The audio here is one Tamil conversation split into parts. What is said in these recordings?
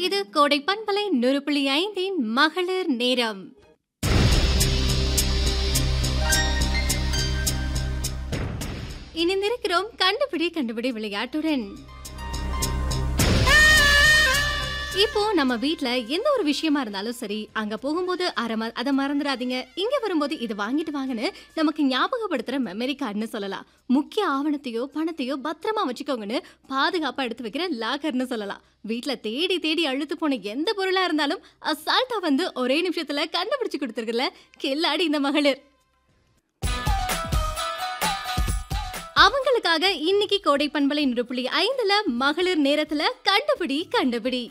இது கோடை பண்பலை நூறு புள்ளி ஐந்தின் மகளிர் நேரம் இணைந்திருக்கிறோம் கண்டுபிடி கண்டுபிடி விளையாட்டுடன் இப்போ நம்ம வீட்ல எந்த ஒரு விஷயமா இருந்தாலும் சரி அங்க போகும்போது அரை ம- அதை மறந்துடாதீங்க இங்க வரும்போது இது வாங்கிட்டு வாங்கன்னு நமக்கு ஞாபகப்படுத்துற மெமரி கார்டுன்னு சொல்லலாம் முக்கிய ஆவணத்தையோ பணத்தையோ பத்திரமா வச்சுக்கோங்கன்னு பாதுகாப்பா எடுத்து வைக்கிற லாக்கர்னு சொல்லலாம் வீட்ல தேடி தேடி அழுத்து போன எந்த பொருளா இருந்தாலும் அசால்ட்டா வந்து ஒரே நிமிஷத்துல கண்டுபிடிச்சு கொடுத்துருக்குல்ல கில்லாடி இந்த மகளிர் அவங்களுக்காக இன்னைக்கு கோடை பண்பலை நூறு புள்ளி ஐந்துல மகளிர் நேரத்துல கண்டுபிடி கண்டுபிடி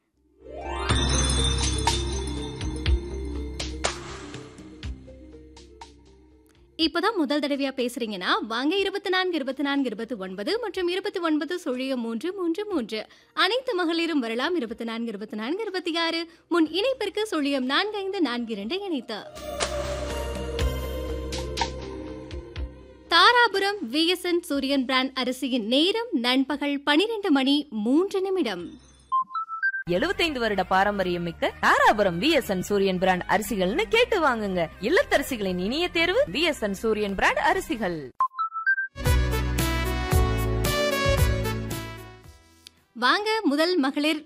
இப்பதான் முதல் தடவையா பேசுறீங்கன்னா வாங்க இருபத்தி நான்கு இருபத்தி நான்கு இருபத்தி ஒன்பது மற்றும் இருபத்தி ஒன்பது சுழியம் மூன்று மூன்று மூன்று அனைத்து மகளிரும் வரலாம் இருபத்தி நான்கு இருபத்தி நான்கு இருபத்தி ஆறு முன் இணைப்பிற்கு சுழியம் நான்கு ஐந்து நான்கு இரண்டு இணைத்து தாராபுரம் விஎஸ்என் சூரியன் பிராண்ட் அரிசியின் நேரம் நண்பகல் பனிரெண்டு மணி மூன்று நிமிடம் எழுபத்தைந்து வருட பாரம்பரியம் மிக்க தாராபுரம் விஎஸ்என் சூரியன் பிராண்ட் அரிசிகள்னு கேட்டு வாங்குங்க இல்லத்தரசிகளின் இனிய தேர்வு விஎஸ்என் சூரியன் பிராண்ட் அரிசிகள் வாங்க முதல் மகளிர்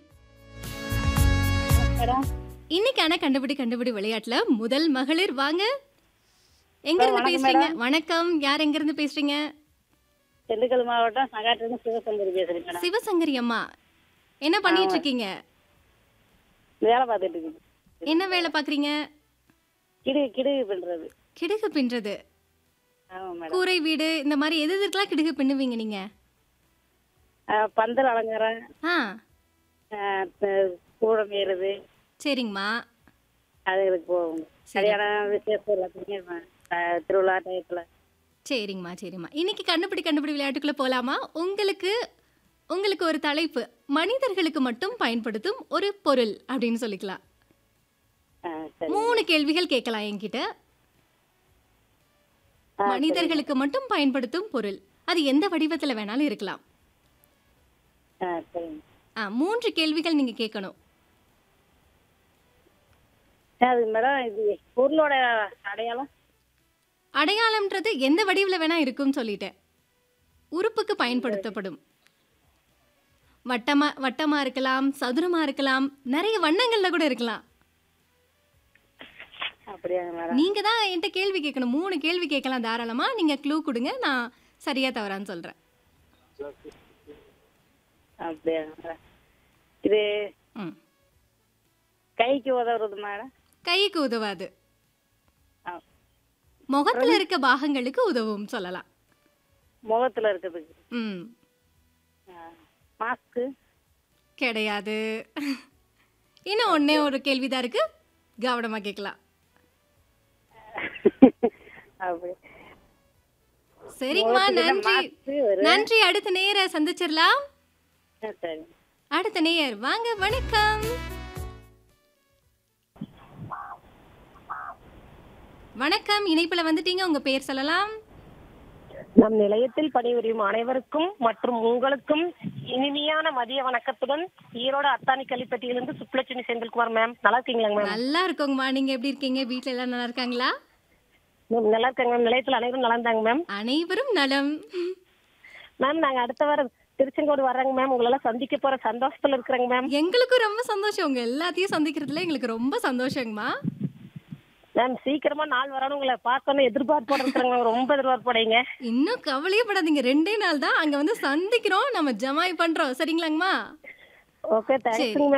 இன்னைக்கான கண்டுபிடி கண்டுபிடி விளையாட்டுல முதல் மகளிர் வாங்க எங்க இருந்து வணக்கம் பேசுறீங்க வணக்கம் யார் எங்க இருந்து பேசுறீங்க திண்டுக்கல் மாவட்டம் சங்காட்டிலிருந்து சிவசங்கரி பேசுறேன் மேடம் சிவசங்கரி அம்மா என்ன பண்ணிட்டு இருக்கீங்க வேலை பார்த்துட்டு இருக்கு என்ன வேலை பாக்குறீங்க கிடுகு கிடுகு பண்றது கிடுகு பின்றது ஆமா மேடம் கூரை வீடு இந்த மாதிரி எது எதுக்கெல்லாம் கிடுகு பின்னுவீங்க நீங்க ஆஹ் பந்தல் அலங்காரம் ஆ ஆஹ் த- கூடம் ஏறுது சரிங்கம்மா அதுகளுக்கு போகும் சரி. கல்யாணம் விசேஷம் எல்லாத்துக்குமே ஆஹ் திருவிழா டயத்துல சரிங்கம்மா சரிம்மா இன்னைக்கு கண்டுபிடி கண்டுபிடி விளையாட்டுக்குள்ள போலாமா உங்களுக்கு உங்களுக்கு ஒரு தலைப்பு மனிதர்களுக்கு மட்டும் பயன்படுத்தும் ஒரு பொருள் அப்படின்னு சொல்லிக்கலாம் ஆஹ் சரி மூணு கேள்விகள் கேட்கலாம் என்கிட்ட ஆ, மனிதர்களுக்கு மட்டும் பயன்படுத்தும் பொருள் அது எந்த வடிவத்துல வேணாலும் இருக்கலாம் ஆ சரிங்க ஆ மூன்று கேள்விகள் நீங்க கேட்கணும் அது மேடம் இது பொருளோட அடையாளம் அடையாளம்ன்றது எந்த வடிவில் வேணா இருக்கும்னு சொல்லிட்டேன் உறுப்புக்கு பயன்படுத்தப்படும் வட்டமா வட்டமா இருக்கலாம் சதுரமா இருக்கலாம் நிறைய வண்ணங்கள்ல கூட இருக்கலாம் அப்படியாங்க மேடம் நீங்க தான் என்கிட்ட கேள்வி கேட்கணும் மூணு கேள்வி கேட்கலாம் தாராளமா நீங்க க்ளூ கொடுங்க நான் சரியா தவறான்னு சொல்றேன் அப்படியாங்க மேடம் இது ம் கைக்கு உதவுறது மேடம் கைக்கு உதவாது ஆ, முகத்துல இருக்க பாகங்களுக்கு உதவும் சொல்லலாம் முகத்துல இருக்கிறதுக்கு ம் மாஸ்க்கு கிடையாது இன்னும் ஒண்ணே ஒரு கேள்விதான் இருக்கு கவனமா கேட்கலாம் அப்படி சரிங்கம்மா முகத்துக்கு நன்றி மாஸ்க்கு ஒரு நன்றி அடுத்த நேர சந்திச்சிடலாம் ஆ, சரி அடுத்த நேயர் வாங்க வணக்கம் வணக்கம் இணைப்புல வந்துட்டீங்க உங்க பேர் சொல்லலாம் நம் நிலையத்தில் பணிபுரியும் அனைவருக்கும் மற்றும் உங்களுக்கும் இனிமையான மதிய வணக்கத்துடன் ஈரோடு அத்தானி கல்விப்பட்டியிலிருந்து சுப்புலட்சுமி செந்தில்குமார் மேம் நல்லா இருக்கீங்களா மேம் நல்லா இருக்கோங்கம்மா நீங்க எப்படி இருக்கீங்க வீட்ல எல்லாம் நல்லா இருக்காங்களா மேம் நல்லா இருக்காங்க மேம் நிலையத்தில் அனைவரும் நல்லா இருந்தாங்க மேம் அனைவரும் நலம் மேம் நாங்க அடுத்த வாரம் திருச்செங்கோடு வர்றோங்க மேம் உங்களெல்லாம் சந்திக்க போற சந்தோஷத்துல இருக்கிறேங்க மேம் எங்களுக்கும் ரொம்ப சந்தோஷம் உங்க எல்லாத்தையும் சந்திக்கிறதுல எங்களுக்கு ரொம்ப சந்தோஷங்கம்மா மேம் சீக்கிரமா நாள் வரணும் உங்களை பார்க்கணும் எதிர்பார்ப்போட இருக்கிறேங்க மேம் ரொம்ப எதிர்பார்ப்போடைங்க இன்னும் கவலையே படாதீங்க ரெண்டே நாள் தான் அங்க வந்து சந்திக்கிறோம் நம்ம ஜமாய் பண்றோம் சரிங்களாங்கம்மா ஓகே தேங்க்ஸுங்க